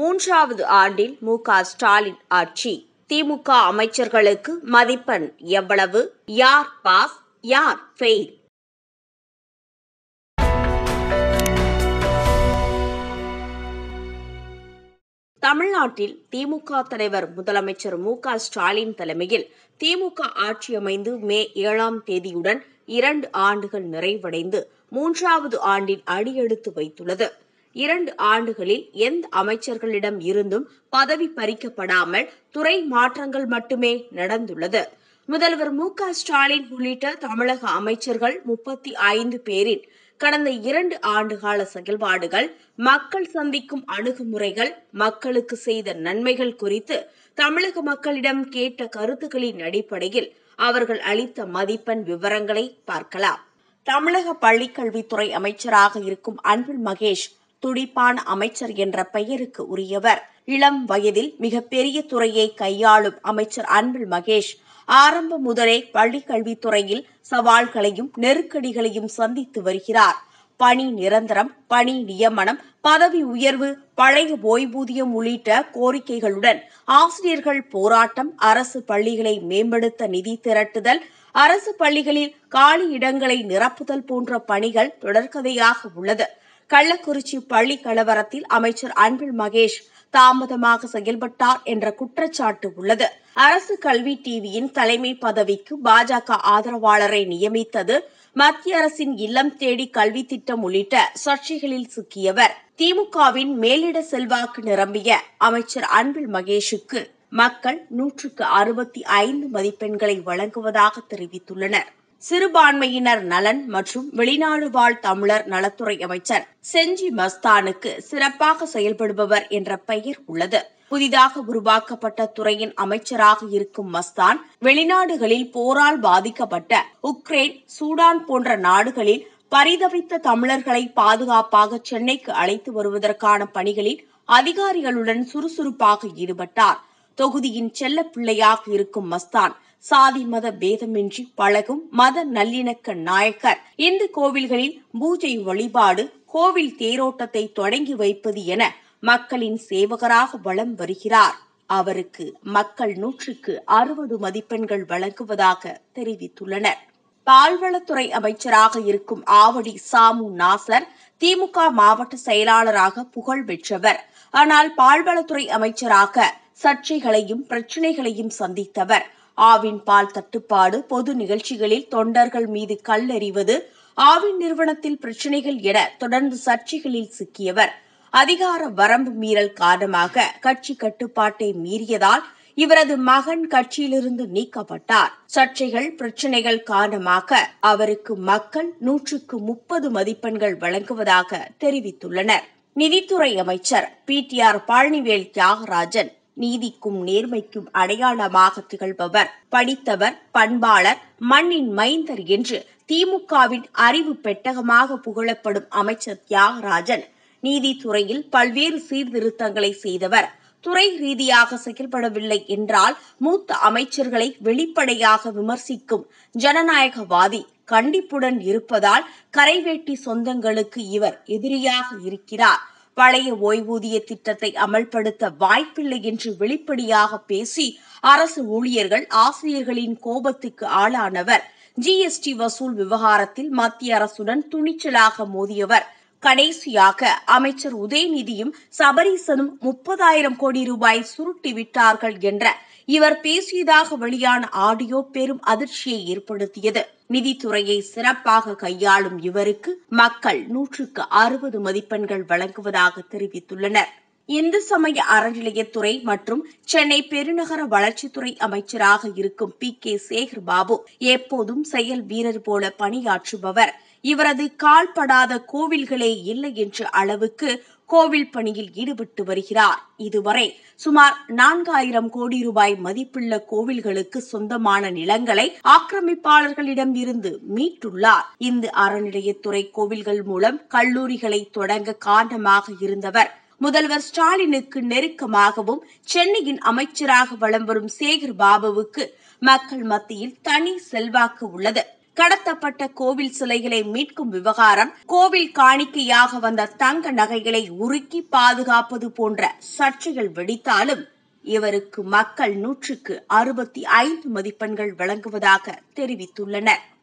மூன்றாவது ஆண்டில் மு க ஸ்டாலின் ஆட்சி திமுக அமைச்சர்களுக்கு மதிப்பெண் எவ்வளவு யார் பாஸ் யார் ஃபெயில் தமிழ்நாட்டில் திமுக தலைவர் முதலமைச்சர் மு க ஸ்டாலின் தலைமையில் திமுக ஆட்சி அமைந்து மே ஏழாம் தேதியுடன் இரண்டு ஆண்டுகள் நிறைவடைந்து மூன்றாவது ஆண்டில் அடியெடுத்து வைத்துள்ளது இரண்டு ஆண்டுகளில் எந்த அமைச்சர்களிடம் இருந்தும் பதவி பறிக்கப்படாமல் துறை மாற்றங்கள் மட்டுமே நடந்துள்ளது முதல்வர் மு க ஸ்டாலின் உள்ளிட்ட தமிழக அமைச்சர்கள் முப்பத்தி ஐந்து பேரின் கடந்த இரண்டு ஆண்டுகால செயல்பாடுகள் மக்கள் சந்திக்கும் அணுகுமுறைகள் மக்களுக்கு செய்த நன்மைகள் குறித்து தமிழக மக்களிடம் கேட்ட கருத்துக்களின் அடிப்படையில் அவர்கள் அளித்த மதிப்பெண் விவரங்களை பார்க்கலாம் தமிழக பள்ளிக்கல்வித்துறை அமைச்சராக இருக்கும் அன்பில் மகேஷ் துடிப்பான அமைச்சர் என்ற பெயருக்கு உரியவர் இளம் வயதில் மிகப்பெரிய துறையை கையாளும் அமைச்சர் அன்பில் மகேஷ் ஆரம்பம் முதலே பள்ளிக் கல்வித்துறையில் சவால்களையும் நெருக்கடிகளையும் சந்தித்து வருகிறார் பணி நிரந்தரம் பணி நியமனம் பதவி உயர்வு பழைய ஓய்வூதியம் உள்ளிட்ட கோரிக்கைகளுடன் ஆசிரியர்கள் போராட்டம் அரசு பள்ளிகளை மேம்படுத்த நிதி திரட்டுதல் அரசு பள்ளிகளில் காலி இடங்களை நிரப்புதல் போன்ற பணிகள் தொடர்கதையாக உள்ளது கள்ளக்குறிச்சி பள்ளி கலவரத்தில் அமைச்சர் அன்பில் மகேஷ் தாமதமாக செயல்பட்டார் என்ற குற்றச்சாட்டு உள்ளது அரசு கல்வி டிவியின் தலைமை பதவிக்கு பாஜக ஆதரவாளரை நியமித்தது மத்திய அரசின் இல்லம் தேடி கல்வி திட்டம் உள்ளிட்ட சர்ச்சைகளில் சிக்கியவர் திமுகவின் மேலிட செல்வாக்கு நிரம்பிய அமைச்சர் அன்பில் மகேஷுக்கு மக்கள் நூற்றுக்கு அறுபத்தி ஐந்து மதிப்பெண்களை வழங்குவதாக தெரிவித்துள்ளனர் சிறுபான்மையினர் நலன் மற்றும் வெளிநாடு வாழ் தமிழர் நலத்துறை அமைச்சர் செஞ்சி மஸ்தானுக்கு சிறப்பாக செயல்படுபவர் என்ற பெயர் உள்ளது புதிதாக உருவாக்கப்பட்ட துறையின் அமைச்சராக இருக்கும் மஸ்தான் வெளிநாடுகளில் போரால் பாதிக்கப்பட்ட உக்ரைன் சூடான் போன்ற நாடுகளில் பரிதவித்த தமிழர்களை பாதுகாப்பாக சென்னைக்கு அழைத்து வருவதற்கான பணிகளில் அதிகாரிகளுடன் சுறுசுறுப்பாக ஈடுபட்டார் தொகுதியின் செல்ல பிள்ளையாக இருக்கும் மஸ்தான் சாதி மத பேதமின்றி பழகும் மத நல்லிணக்க நாயக்கர் இந்து கோவில்களில் பூஜை வழிபாடு கோவில் தேரோட்டத்தை தொடங்கி வைப்பது என மக்களின் சேவகராக வலம் வருகிறார் அவருக்கு மக்கள் நூற்றுக்கு அறுபது மதிப்பெண்கள் வழங்குவதாக தெரிவித்துள்ளனர் பால்வளத்துறை அமைச்சராக இருக்கும் ஆவடி சாமு நாசர் திமுக மாவட்ட செயலாளராக புகழ் பெற்றவர் ஆனால் பால்வளத்துறை அமைச்சராக சர்ச்சைகளையும் பிரச்சினைகளையும் சந்தித்தவர் ஆவின் பால் தட்டுப்பாடு பொது நிகழ்ச்சிகளில் தொண்டர்கள் மீது கல்லெறிவது ஆவின் நிறுவனத்தில் பிரச்சினைகள் என தொடர்ந்து சர்ச்சைகளில் சிக்கியவர் அதிகார வரம்பு மீறல் காரணமாக கட்சி கட்டுப்பாட்டை மீறியதால் இவரது மகன் கட்சியிலிருந்து நீக்கப்பட்டார் சர்ச்சைகள் பிரச்சினைகள் காரணமாக அவருக்கு மக்கள் நூற்றுக்கு முப்பது மதிப்பெண்கள் வழங்குவதாக தெரிவித்துள்ளனர் நிதித்துறை அமைச்சர் P T R Palanivel Thiagarajan நீதிக்கும் நேர்மைக்கும் அடையாளமாக திகழ்பவர் படித்தவர் பண்பாளர் மண்ணின் மைந்தர் என்று திமுகவின் அறிவு பெட்டகமாக புகழப்படும் அமைச்சர் தியாகராஜன் நீதித்துறையில் பல்வேறு சீர்திருத்தங்களை செய்தவர் துறை ரீதியாக செயல்படவில்லை என்றால் மூத்த அமைச்சர்களை வெளிப்படையாக விமர்சிக்கும் ஜனநாயகவாதி கண்டிப்புடன் இருப்பதால் கரைவேட்டி சொந்தங்களுக்கு இவர் எதிரியாக இருக்கிறார் பழைய ஓய்வூதிய திட்டத்தை அமல்படுத்த வாய்ப்பில்லை என்று வெளிப்படையாக பேசி அரசு ஊழியர்கள் ஆசிரியர்களின் கோபத்துக்கு ஆளானவர் ஜிஎஸ்டி வசூல் விவகாரத்தில் மத்திய அரசுடன் துணிச்சலாக மோதியவர் கடைசியாக அமைச்சர் உதயநிதியும் சபரீசனும் முப்பதாயிரம் கோடி ரூபாய் சுருட்டி விட்டார்கள் என்ற இவர் பேசியதாக வெளியான ஆடியோ பெரும் அதிர்ச்சியை ஏற்படுத்தியது நிதித்துறையை சிறப்பாக கையாளும் இவருக்கு மக்கள் நூற்றுக்கு அறுபது மதிப்பெண்கள் வழங்குவதாக தெரிவித்துள்ளனர் இந்து சமய அறநிலையத்துறை மற்றும் சென்னை பெருநகர வளர்ச்சித்துறை அமைச்சராக இருக்கும் பி கே சேகர் பாபு எப்போதும் செயல் வீரர் போல பணியாற்றுபவர் இவரது கால்படாத கோவில்களே இல்லை என்ற அளவுக்கு கோவில் பணியில் ஈடுபட்டு வருகிறார் இதுவரை சுமார் நான்காயிரம் கோடி ரூபாய் மதிப்புள்ள கோவில்களுக்கு சொந்தமான நிலங்களை ஆக்கிரமிப்பாளர்களிடம் இருந்து மீட்டுள்ளார் இந்து அறநிலையத்துறை கோவில்கள் மூலம் கல்லூரிகளை தொடங்க காரணமாக இருந்தவர் முதல்வர் ஸ்டாலினுக்கு நெருக்கமாகவும் சென்னையின் அமைச்சராக வலம் வரும் சேகர் பாபுவுக்கு மக்கள் மத்தியில் தனி செல்வாக்கு உள்ளது கடத்தப்பட்ட கோவில் சிலைகளை மீட்கும் விவகாரம் கோவில் காணிக்கையாக வந்த தங்க நகைகளை உருக்கி பாதுகாப்பது போன்ற சர்ச்சைகள் வெடித்தாலும் இவருக்கு மக்கள் நூற்றுக்கு அறுபத்தி ஐந்து மதிப்பெண்கள் வழங்குவதாக தெரிவித்துள்ளனர்